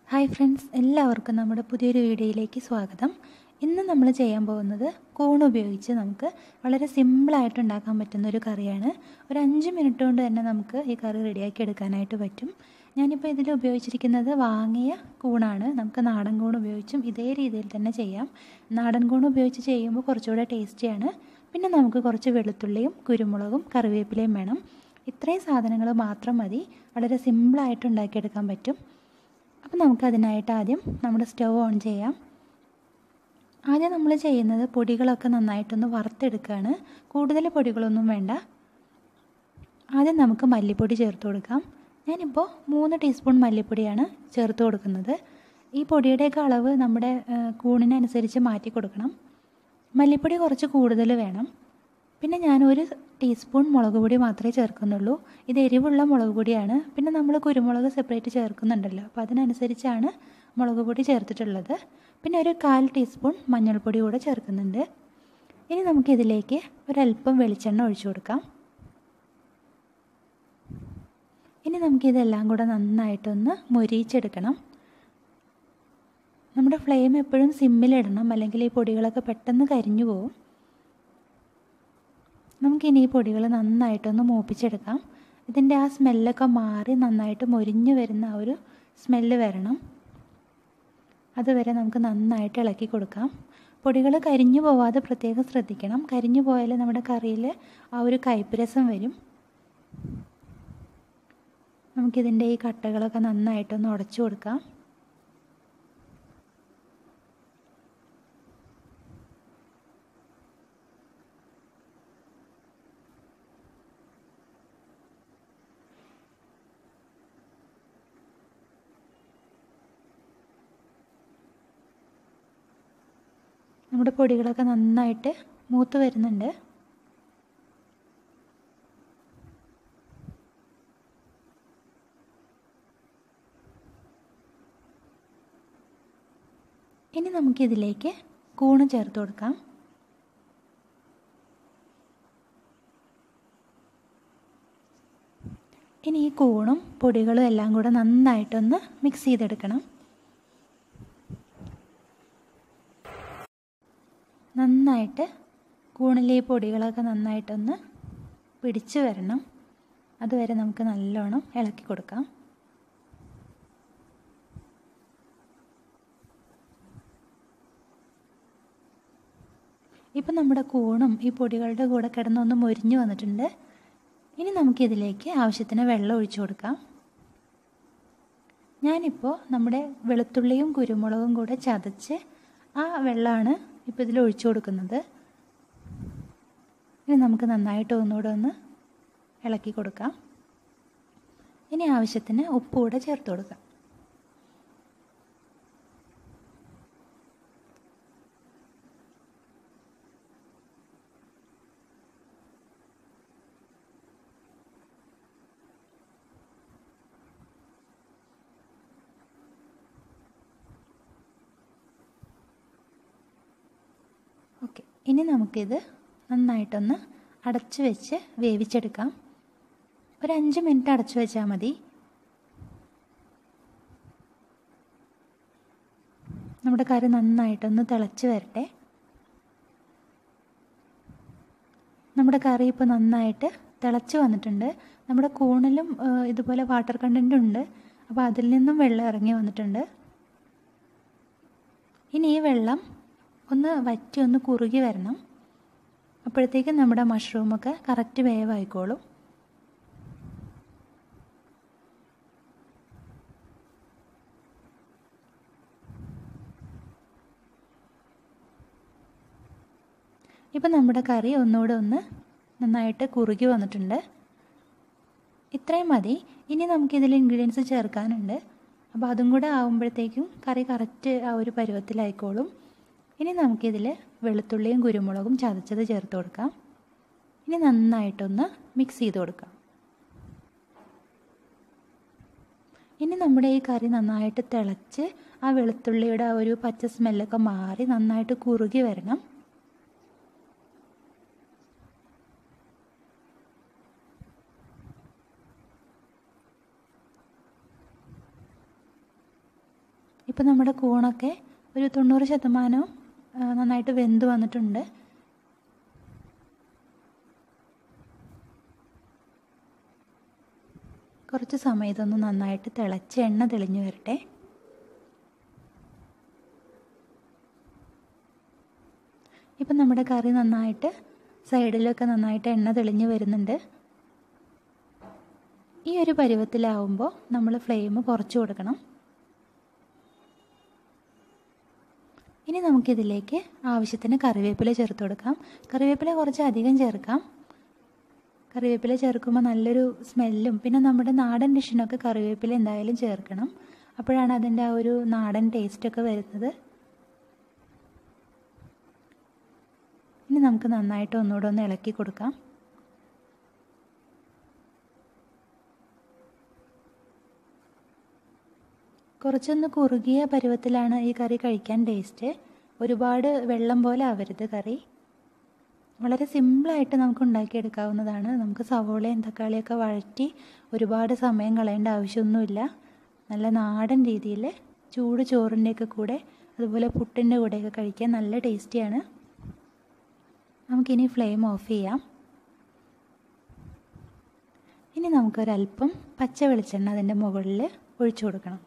hi friends എല്ലാവർക്കും നമ്മുടെ പുതിയൊരു വീഡിയോയിലേക്ക് സ്വാഗതം ഇന്ന് നമ്മൾ ചെയ്യാൻ പോകുന്നത് കൂൺ ഉപയോഗിച്ച് നമുക്ക് വളരെ സിമ്പിളായിട്ട് ഉണ്ടാക്കാൻ പറ്റുന്ന ഒരു കറിയാണ് ഒരു അഞ്ച് മിനിറ്റ് കൊണ്ട് തന്നെ നമുക്ക് ഈ കറി റെഡിയാക്കി എടുക്കാനായിട്ട് പറ്റും ഞാനിപ്പോൾ ഇതിൽ ഉപയോഗിച്ചിരിക്കുന്നത് വാങ്ങിയ കൂണാണ് നമുക്ക് നാടൻ കൂൺ ഉപയോഗിച്ചും ഇതേ രീതിയിൽ തന്നെ ചെയ്യാം നാടൻ കൂൺ ഉപയോഗിച്ച് ചെയ്യുമ്പോൾ കുറച്ചുകൂടെ ടേസ്റ്റിയാണ് പിന്നെ നമുക്ക് കുറച്ച് വെളുത്തുള്ളിയും കുരുമുളകും കറിവേപ്പിലയും വേണം ഇത്രയും സാധനങ്ങൾ മാത്രം മതി വളരെ സിമ്പിളായിട്ട് ഉണ്ടാക്കിയെടുക്കാൻ പറ്റും അപ്പോൾ നമുക്കതിനായിട്ട് ആദ്യം നമ്മുടെ സ്റ്റൗ ഓൺ ചെയ്യാം ആദ്യം നമ്മൾ ചെയ്യുന്നത് പൊടികളൊക്കെ നന്നായിട്ടൊന്ന് വറുത്തെടുക്കുകയാണ് കൂടുതൽ പൊടികളൊന്നും വേണ്ട ആദ്യം നമുക്ക് മല്ലിപ്പൊടി ചേർത്ത് കൊടുക്കാം ഞാനിപ്പോൾ മൂന്ന് ടീസ്പൂൺ മല്ലിപ്പൊടിയാണ് ചേർത്ത് കൊടുക്കുന്നത് ഈ പൊടിയുടെയൊക്കെ അളവ് നമ്മുടെ കൂണിനനുസരിച്ച് മാറ്റി കൊടുക്കണം മല്ലിപ്പൊടി കുറച്ച് കൂടുതൽ വേണം പിന്നെ ഞാൻ ഒരു ടീസ്പൂൺ മുളക് പൊടി മാത്രമേ ചേർക്കുന്നുള്ളൂ ഇത് എരിവുള്ള മുളക് പൊടിയാണ് പിന്നെ നമ്മൾ കുരുമുളക് സെപ്പറേറ്റ് ചേർക്കുന്നുണ്ടല്ലോ അപ്പോൾ അതിനനുസരിച്ചാണ് മുളക് പൊടി ചേർത്തിട്ടുള്ളത് പിന്നെ ഒരു കാൽ ടീസ്പൂൺ മഞ്ഞൾപ്പൊടി കൂടെ ചേർക്കുന്നുണ്ട് ഇനി നമുക്കിതിലേക്ക് ഒരല്പം വെളിച്ചെണ്ണ ഒഴിച്ചു കൊടുക്കാം ഇനി നമുക്കിതെല്ലാം കൂടെ നന്നായിട്ടൊന്ന് മൊരിയിച്ചെടുക്കണം നമ്മുടെ ഫ്ലെയിം എപ്പോഴും സിമ്മിലിടണം അല്ലെങ്കിൽ ഈ പൊടികളൊക്കെ പെട്ടെന്ന് കരിഞ്ഞു പോകും നമുക്കിനി ഈ പൊടികൾ നന്നായിട്ടൊന്ന് മൂപ്പിച്ചെടുക്കാം ഇതിൻ്റെ ആ സ്മെല്ലൊക്കെ മാറി നന്നായിട്ട് മൊരിഞ്ഞു വരുന്ന ആ ഒരു സ്മെല്ല് വരണം അതുവരെ നമുക്ക് നന്നായിട്ട് ഇളക്കി കൊടുക്കാം പൊടികൾ കരിഞ്ഞു പോവാതെ പ്രത്യേകം ശ്രദ്ധിക്കണം കരിഞ്ഞു പോയാൽ നമ്മുടെ കറിയിൽ ആ ഒരു കയ്പ്പ് രസം വരും നമുക്കിതിൻ്റെ ഈ കട്ടകളൊക്കെ നന്നായിട്ടൊന്ന് ഉടച്ചു കൊടുക്കാം നമ്മുടെ പൊടികളൊക്കെ നന്നായിട്ട് മൂത്ത് വരുന്നുണ്ട് ഇനി നമുക്കിതിലേക്ക് കൂണ് ചേർത്ത് കൊടുക്കാം ഇനി ഈ കൂണും പൊടികളും എല്ലാം കൂടെ നന്നായിട്ടൊന്ന് മിക്സ് ചെയ്തെടുക്കണം നന്നായിട്ട് കൂണിലെ പൊടികളൊക്കെ നന്നായിട്ടൊന്ന് പിടിച്ചു വരണം അതുവരെ നമുക്ക് നല്ലോണം ഇളക്കി കൊടുക്കാം ഇപ്പം നമ്മുടെ കൂണും ഈ പൊടികളുടെ കൂടെ കിടന്നൊന്ന് മൊരിഞ്ഞു വന്നിട്ടുണ്ട് ഇനി നമുക്കിതിലേക്ക് ആവശ്യത്തിന് വെള്ളം ഒഴിച്ചു കൊടുക്കാം ഞാനിപ്പോൾ നമ്മുടെ വെളുത്തുള്ളിയും കുരുമുളകും കൂടെ ചതച്ച് ആ വെള്ളമാണ് ഇപ്പോൾ ഇതിൽ ഒഴിച്ചു കൊടുക്കുന്നത് ഇനി നമുക്ക് നന്നായിട്ട് ഒന്നുകൂടെ ഒന്ന് ഇളക്കി കൊടുക്കാം ഇനി ആവശ്യത്തിന് ഉപ്പ് കൂടെ ചേർത്ത് കൊടുക്കാം ഓക്കെ ഇനി നമുക്കിത് നന്നായിട്ടൊന്ന് അടച്ചു വെച്ച് വേവിച്ചെടുക്കാം ഒരു അഞ്ച് മിനിറ്റ് അടച്ചു വെച്ചാൽ മതി നമ്മുടെ കറി നന്നായിട്ടൊന്ന് തിളച്ച് വരട്ടെ നമ്മുടെ കറി ഇപ്പോൾ നന്നായിട്ട് തിളച്ച് വന്നിട്ടുണ്ട് നമ്മുടെ കൂണിലും ഇതുപോലെ വാട്ടർ കണ്ടൻ്റ് ഉണ്ട് അപ്പോൾ അതിൽ നിന്നും വെള്ളം ഇറങ്ങി വന്നിട്ടുണ്ട് ഇനി ഈ വെള്ളം ഒന്ന് വറ്റി ഒന്ന് കുറുകി വരണം അപ്പോഴത്തേക്കും നമ്മുടെ മഷ്റൂമൊക്കെ കറക്റ്റ് വേവായിക്കോളും ഇപ്പം നമ്മുടെ കറി ഒന്നുകൂടെ ഒന്ന് നന്നായിട്ട് കുറുകി വന്നിട്ടുണ്ട് ഇത്രയും മതി ഇനി നമുക്കിതിൽ ഇൻഗ്രീഡിയൻസ് ചേർക്കാനുണ്ട് അപ്പോൾ അതും കൂടെ ആകുമ്പോഴത്തേക്കും കറി കറക്റ്റ് ആ ഒരു പരുവത്തിലായിക്കോളും ഇനി നമുക്കിതിൽ വെളുത്തുള്ളിയും കുരുമുളകും ചതച്ചത് ചേർത്ത് കൊടുക്കാം ഇനി നന്നായിട്ടൊന്ന് മിക്സ് ചെയ്ത് കൊടുക്കാം ഇനി നമ്മുടെ ഈ കറി നന്നായിട്ട് തിളച്ച് ആ വെളുത്തുള്ളിയുടെ ആ ഒരു പച്ച സ്മെല്ലൊക്കെ മാറി നന്നായിട്ട് കുറുകി വരണം ഇപ്പം നമ്മുടെ കൂണൊക്കെ ഒരു തൊണ്ണൂറ് ശതമാനവും നന്നായിട്ട് വെന്ത് വന്നിട്ടുണ്ട് കുറച്ച് സമയം ഇതൊന്ന് നന്നായിട്ട് തിളച്ച് എണ്ണ തെളിഞ്ഞു വരട്ടെ ഇപ്പം നമ്മുടെ കറി നന്നായിട്ട് സൈഡിലൊക്കെ നന്നായിട്ട് എണ്ണ തെളിഞ്ഞ് വരുന്നുണ്ട് ഈ ഒരു പരുവത്തിലാവുമ്പോൾ നമ്മൾ ഫ്ലെയിം കുറച്ച് കൊടുക്കണം ഇനി നമുക്കിതിലേക്ക് ആവശ്യത്തിന് കറിവേപ്പില ചേർത്ത് കൊടുക്കാം കറിവേപ്പില കുറച്ച് അധികം ചേർക്കാം കറിവേപ്പില ചേർക്കുമ്പോൾ നല്ലൊരു സ്മെല്ലും പിന്നെ നമ്മുടെ നാടൻ ഡിഷിനൊക്കെ കറിവേപ്പില എന്തായാലും ചേർക്കണം അപ്പോഴാണ് അതിൻ്റെ ആ ഒരു നാടൻ ടേസ്റ്റൊക്കെ വരുന്നത് ഇനി നമുക്ക് നന്നായിട്ട് ഒന്നുകൂടെ ഒന്ന് ഇളക്കി കൊടുക്കാം കുറച്ചൊന്ന് കുറുകിയ പരുവത്തിലാണ് ഈ കറി കഴിക്കാൻ ടേസ്റ്റ് ഒരുപാട് വെള്ളം പോലെ ആവരുത് കറി വളരെ സിമ്പിളായിട്ട് നമുക്ക് ഉണ്ടാക്കിയെടുക്കാവുന്നതാണ് നമുക്ക് സവോളയും തക്കാളിയൊക്കെ വഴറ്റി ഒരുപാട് സമയം കളയേണ്ട ആവശ്യമൊന്നുമില്ല നല്ല നാടൻ രീതിയിൽ ചൂട് ചോറിൻ്റെയൊക്കെ കൂടെ അതുപോലെ പുട്ടിൻ്റെ കൂടെയൊക്കെ കഴിക്കാൻ നല്ല ടേസ്റ്റിയാണ് നമുക്കിനി ഫ്ലെയിം ഓഫ് ചെയ്യാം ഇനി നമുക്കൊരല്പം പച്ച വെളിച്ചെണ്ണ അതിൻ്റെ മുകളിൽ ഒഴിച്ചു കൊടുക്കണം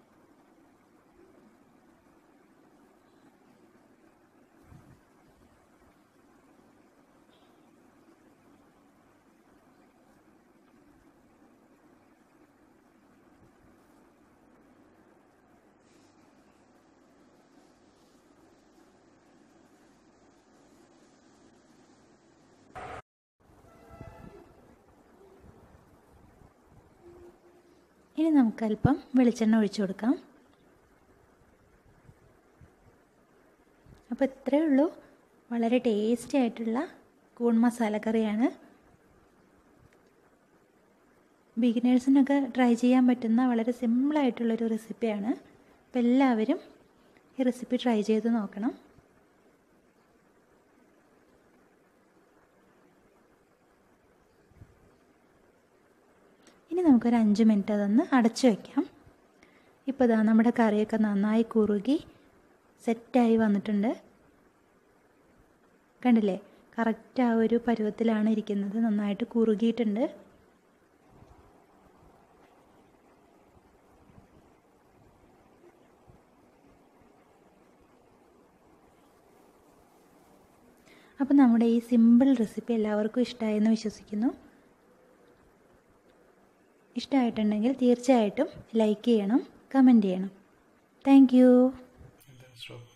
ഇനി നമുക്ക് അല്പം വെളിച്ചെണ്ണ ഒഴിച്ചു കൊടുക്കാം അപ്പോൾ ഇത്രയേ ഉള്ളൂ വളരെ ടേസ്റ്റി ആയിട്ടുള്ള കൂൺ മസാല കറിയാണ് ബിഗിനേഴ്സിനൊക്കെ ട്രൈ ചെയ്യാൻ പറ്റുന്ന വളരെ സിമ്പിളായിട്ടുള്ളൊരു റെസിപ്പിയാണ് അപ്പോൾ എല്ലാവരും ഈ റെസിപ്പി ട്രൈ ചെയ്ത് നോക്കണം ഇനി നമുക്കൊരു അഞ്ച് മിനിറ്റ് അതൊന്ന് അടച്ചു വയ്ക്കാം ഇപ്പോൾ ഇതാ നമ്മുടെ കറിയൊക്കെ നന്നായി കുറുകി സെറ്റായി വന്നിട്ടുണ്ട് കണ്ടില്ലേ കറക്റ്റ് ആ ഒരു പരുവത്തിലാണ് ഇരിക്കുന്നത് നന്നായിട്ട് കുറുകിയിട്ടുണ്ട് അപ്പോൾ നമ്മുടെ ഈ സിമ്പിൾ റെസിപ്പി എല്ലാവർക്കും ഇഷ്ടമായെന്ന് വിശ്വസിക്കുന്നു ഇഷ്ടമായിട്ടുണ്ടെങ്കിൽ തീർച്ചയായിട്ടും ലൈക്ക് ചെയ്യണം കമൻറ്റ് ചെയ്യണം താങ്ക്